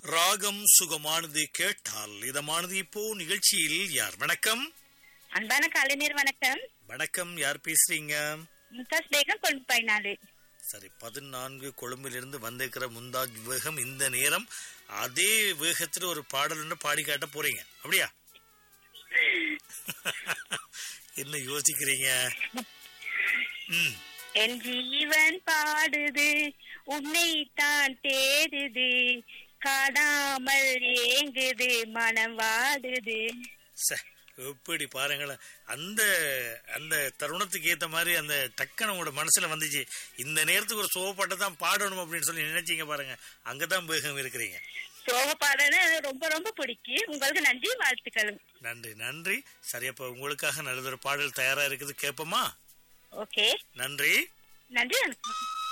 ராகம் சுகமானது கேட்டால் இதமானது இப்போ நிகழ்ச்சியில் யார் வணக்கம் அன்பான கலைஞர் வணக்கம் வணக்கம் யார் பேசுறீங்க மும்தாஸ் பேகம் கொண்டு போயினாலு சரி பதினான்கு கொழும்பிலிருந்து வந்திருக்கிற முந்தாஜ் வேகம் இந்த நேரம் அதே வேகத்துல ஒரு பாடல் ஒன்று பாடி காட்ட போறீங்க அப்படியா என்ன யோசிக்கிறீங்க ம் என் ஜீவன் பாடுது உன்னைத்தான் தேடுது காணாமல் ஏங்குது மனம் வாடுது சே, எப்படி பாருங்களேன் அந்த அந்த தருணத்துக்கு ஏத்த மாதிரி அந்த டக்குன்னு உங்களோட மனசுல வந்துச்சு இந்த நேரத்துக்கு ஒரு சோகப்பாட்டை தான் பாடணும் அப்படின்னு சொல்லி நினைச்சீங்க பாருங்க அங்கதான் வேகம் இருக்கிறீங்க சோக பாடல் ரொம்ப ரொம்ப பிடிக்கும் உங்களுக்கு நன்றி வாழ்த்துக்களும் நன்றி நன்றி சரி அப்ப உங்களுக்காக நல்லதொரு பாடல் தயாரா இருக்குது கேட்போமா ஓகே நன்றி நன்றி வணக்கம்